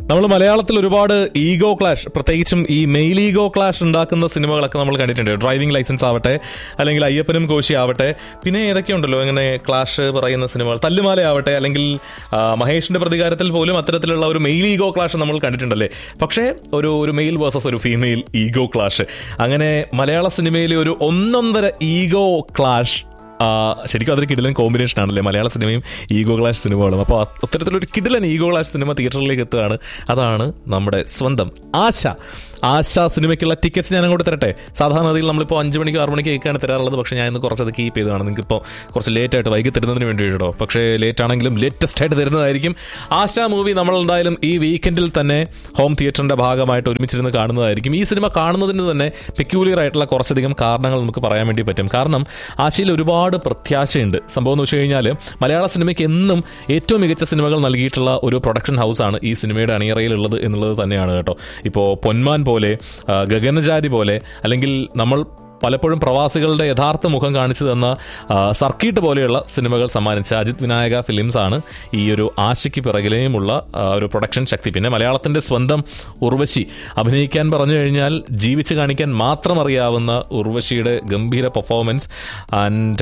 നമ്മൾ മലയാളത്തിൽ ഒരുപാട് ഈഗോ ക്ലാഷ് പ്രത്യേകിച്ചും ഈ മെയിൽ ഈഗോ ക്ലാഷ് ഉണ്ടാക്കുന്ന സിനിമകളൊക്കെ നമ്മൾ കണ്ടിട്ടുണ്ട് ഡ്രൈവിംഗ് ലൈസൻസ് ആവട്ടെ അല്ലെങ്കിൽ അയ്യപ്പനും കോശി ആവട്ടെ പിന്നെ ഏതൊക്കെയുണ്ടല്ലോ ഇങ്ങനെ ക്ലാഷ് പറയുന്ന സിനിമകൾ തല്ലുമാല ആവട്ടെ അല്ലെങ്കിൽ ആ, മഹേഷിന്റെ പ്രതികാരത്തിൽ പോലും അത്തരത്തിലുള്ള ഒരു മെയിൽ ഈഗോ ക്ലാഷ് നമ്മൾ കണ്ടിട്ടുണ്ടല്ലേ പക്ഷേ ഒരു ഒരു മെയിൽ വേഴ്സസ് ഒരു ഫീമെയിൽ ഈഗോ ക്ലാഷ് അങ്ങനെ മലയാള സിനിമയിലെ ഒരു ഒന്നൊന്നര ഈഗോ ക്ലാഷ് ആ, ശരിക്കും അതൊരു കിടിലൻ കോമ്പിനേഷൻ ആണല്ലേ മലയാള സിനിമയും ഈഗോ ക്ലാഷ് സിനിമകളും അപ്പോൾ അത്തരത്തിലൊരു കിടിലൻ ഈഗോ ക്ലാഷ് സിനിമ തിയേറ്ററിലേക്ക് എത്തുകയാണ് അതാണ് നമ്മുടെ സ്വന്തം ആശ ആശ സിനിമയ്ക്കുള്ള ടിക്കറ്റ്സ് ഞാൻ അങ്ങോട്ട് തരട്ടെ സാധാരണഗതിയിൽ നമ്മളിപ്പോൾ അഞ്ച് മണിക്ക് ആറ് മണിക്ക് കേൾക്കാണ് തരാറുള്ളത് പക്ഷേ ഞാൻ ഇന്ന് കുറച്ചത് കീപ്പ് ചെയ്തതാണ് നിങ്ങൾക്ക് ഇപ്പോൾ കുറച്ച് ലേറ്റ് ആയിട്ട് വൈകി തരുന്നതിന് വേണ്ടി കേട്ടോ പക്ഷേ ലേറ്റ് ആണെങ്കിലും ലേറ്റസ്റ്റ് ആയിട്ട് തരുന്നതായിരിക്കും ആശ മൂവി നമ്മൾ എന്തായാലും ഈ വീക്കെൻഡിൽ തന്നെ ഹോം തിയേറ്ററിന്റെ ഭാഗമായിട്ട് ഒരുമിച്ചിരുന്ന് കാണുന്നതായിരിക്കും ഈ സിനിമ കാണുന്നതിന് തന്നെ പെക്യൂലിയർ ആയിട്ടുള്ള കുറച്ചധികം കാരണങ്ങൾ നമുക്ക് പറയാൻ വേണ്ടി പറ്റും കാരണം ആശയിൽ ഒരുപാട് പ്രത്യാശയുണ്ട് സംഭവം എന്ന് വെച്ച് കഴിഞ്ഞാൽ മലയാള സിനിമയ്ക്ക് എന്നും ഏറ്റവും മികച്ച സിനിമകൾ നൽകിയിട്ടുള്ള ഒരു പ്രൊഡക്ഷൻ ഹൗസാണ് ഈ സിനിമയുടെ അണിയറയിലുള്ളത് എന്നുള്ളത് തന്നെയാണ് കേട്ടോ ഇപ്പോൾ പൊന്മാൻ പോലെ ആ, ഗഗനചാരി പോലെ അല്ലെങ്കിൽ നമ്മൾ പലപ്പോഴും പ്രവാസികളുടെ യഥാർത്ഥ മുഖം കാണിച്ചു തന്ന ആ, സർക്കീട്ട് പോലെയുള്ള സിനിമകൾ സമ്മാനിച്ച അജിത് വിനായക ഫിലിംസ് ആണ് ഈ ഒരു ആശയ്ക്ക് പിറകിലെയുമുള്ള ആ, ഒരു പ്രൊഡക്ഷൻ ശക്തി പിന്നെ മലയാളത്തിന്റെ സ്വന്തം ഉർവശി അഭിനയിക്കാൻ പറഞ്ഞു കഴിഞ്ഞാൽ ജീവിച്ച് കാണിക്കാൻ മാത്രം അറിയാവുന്ന ഉർവശിയുടെ ഗംഭീര പെർഫോമൻസ് ആൻഡ്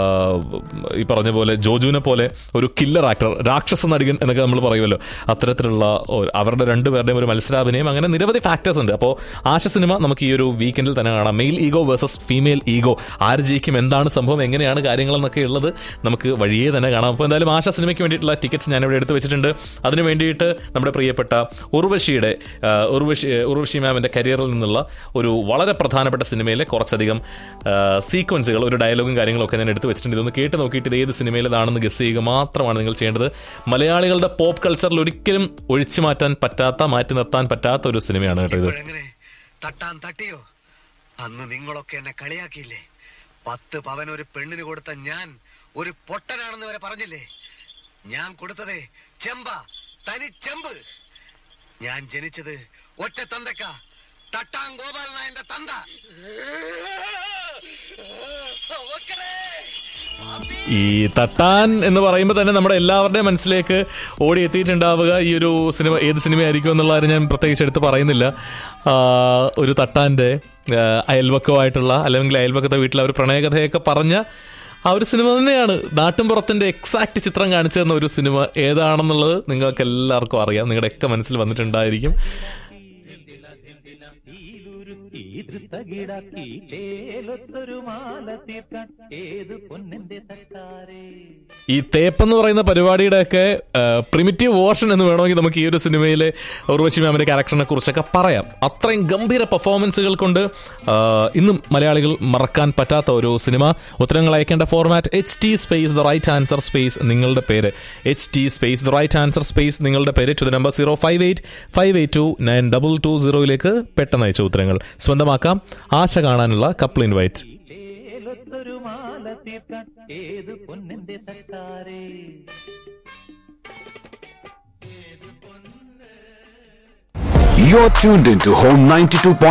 ഈ പറഞ്ഞ പോലെ ജോജുവിനെ പോലെ ഒരു കില്ലർ ആക്ടർ രാക്ഷസ നടികൻ എന്നൊക്കെ നമ്മൾ പറയുമല്ലോ അത്തരത്തിലുള്ള ഒരു- അവരുടെ രണ്ടുപേരുടെയും ഒരു മത്സരാഭിനയം അങ്ങനെ നിരവധി ഫാക്ടേഴ്സ് ഉണ്ട് അപ്പോൾ ആശ സിനിമ നമുക്ക് ഈ ഒരു വീക്കെൻഡിൽ തന്നെ കാണാം male ego versus female ego ആര് ജയിക്കും എന്താണ് സംഭവം എങ്ങനെയാണ് കാര്യങ്ങളെന്നൊക്കെ ഉള്ളത് നമുക്ക് വഴിയേ തന്നെ കാണാം അപ്പോൾ എന്തായാലും ആശ സിനിമയ്ക്ക് വേണ്ടിയിട്ടുള്ള ടിക്കറ്റ്സ് ഞാനിവിടെ എടുത്ത് വെച്ചിട്ടുണ്ട് അതിന് വേണ്ടിയിട്ട് നമ്മുടെ പ്രിയപ്പെട്ട ഉർവശിയുടെ ആ, ഉർവശി ഉർവശി മാമിന്റെ കരിയറിൽ നിന്നുള്ള ഒരു വളരെ പ്രധാനപ്പെട്ട സിനിമയിലെ കുറച്ചധികം സീക്വൻസുകൾ ഒരു ഡയലോഗും കാര്യങ്ങളൊക്കെ ഞാൻ എടുത്ത് വെച്ചിട്ടുണ്ട് ഇതൊന്ന് കേട്ട് നോക്കിയിട്ട് ഇത് ഏത് സിനിമയിലേതാണെന്ന് ഗസ് ചെയ്യുക മാത്രമാണ് നിങ്ങൾ ചെയ്യേണ്ടത് മലയാളികളുടെ പോപ്പ് കൾച്ചറിൽ ഒരിക്കലും ഒഴിച്ചു മാറ്റാൻ പറ്റാത്ത മാറ്റി നിർത്താൻ പറ്റാത്ത ഒരു സിനിമയാണ് കേട്ടോ ഇത് ഇപ്പോഴെങ്ങനെ തട്ടാൻ തട്ടിയോ അന്ന് നിങ്ങളൊക്കെ എന്നെ കളിയാക്കിയില്ലേ പത്ത് പവൻ ഒരു പെണ്ണിന് കൊടുത്ത ഞാൻ ഒരു പൊട്ടനാണെന്ന് വരെ പറഞ്ഞില്ലേ ഞാൻ കൊടുത്തതേ ചെമ്പ തനി ചെമ്പ് ഞാൻ ജനിച്ചത് ഒറ്റ തന്തക്ക തട്ടാൻ ഗോപാലനായന്റെ തന്ത ഈ തട്ടാൻ എന്ന് പറയുമ്പോൾ തന്നെ നമ്മുടെ എല്ലാവരുടെയും മനസ്സിലേക്ക് ഓടി എത്തിയിട്ടുണ്ടാവുക ഈ ഒരു സിനിമ ഏത് സിനിമയായിരിക്കും എന്നുള്ള കാര്യം ഞാൻ പ്രത്യേകിച്ച് എടുത്ത് പറയുന്നില്ല ആ, ഒരു തട്ടാൻ്റെ ആ, അയൽവക്കമായിട്ടുള്ള അല്ലെങ്കിൽ അയൽവക്കത്തെ വീട്ടിലെ ഒരു പ്രണയകഥയൊക്കെ പറഞ്ഞ ആ ഒരു സിനിമ തന്നെയാണ് നാട്ടിൻപുറത്തിന്റെ എക്സാക്ട് ചിത്രം കാണിച്ചു തന്ന ഒരു സിനിമ ഏതാണെന്നുള്ളത് നിങ്ങൾക്ക് എല്ലാവർക്കും അറിയാം നിങ്ങളുടെയൊക്കെ മനസ്സിൽ വന്നിട്ടുണ്ടായിരിക്കും തകിടാക്കി ചേലൊത്തൊരു മാല തീർക്കാൻ ഏത് പൊന്നിന്റെ തട്ടാരേ ഈ തേപ്പെന്ന് പറയുന്ന പരിപാടിയുടെയൊക്കെ പ്രിമിറ്റീവ് വേർഷൻ എന്ന് വേണമെങ്കിൽ നമുക്ക് ഈ ഒരു സിനിമയിലെ ഉർവശി മാമിന്റെ ക്യാരക്ടറിനെ കുറിച്ചൊക്കെ പറയാം അത്രയും ഗംഭീര പെർഫോമൻസുകൾ കൊണ്ട് ആ, ഇന്നും മലയാളികൾ മറക്കാൻ പറ്റാത്ത ഒരു സിനിമ ഉത്തരങ്ങൾ അയക്കേണ്ട format H T space the right answer space നിങ്ങളുടെ പേര് H T space the right answer space നിങ്ങളുടെ പേര് to the number zero five eight five eight two nine double two സീറോയിലേക്ക് പെട്ടെന്ന് അയച്ച ഉത്തരങ്ങൾ സ്വന്തമാക്കാം ആശ കാണാനുള്ള കപ്പിൾ ഇൻവൈറ്റ് ചേലൊത്തൊരു മാല തീർക്കാൻ ഏത് പൊന്നിന്റെ തട്ടാരേ You're tuned into Home 92.9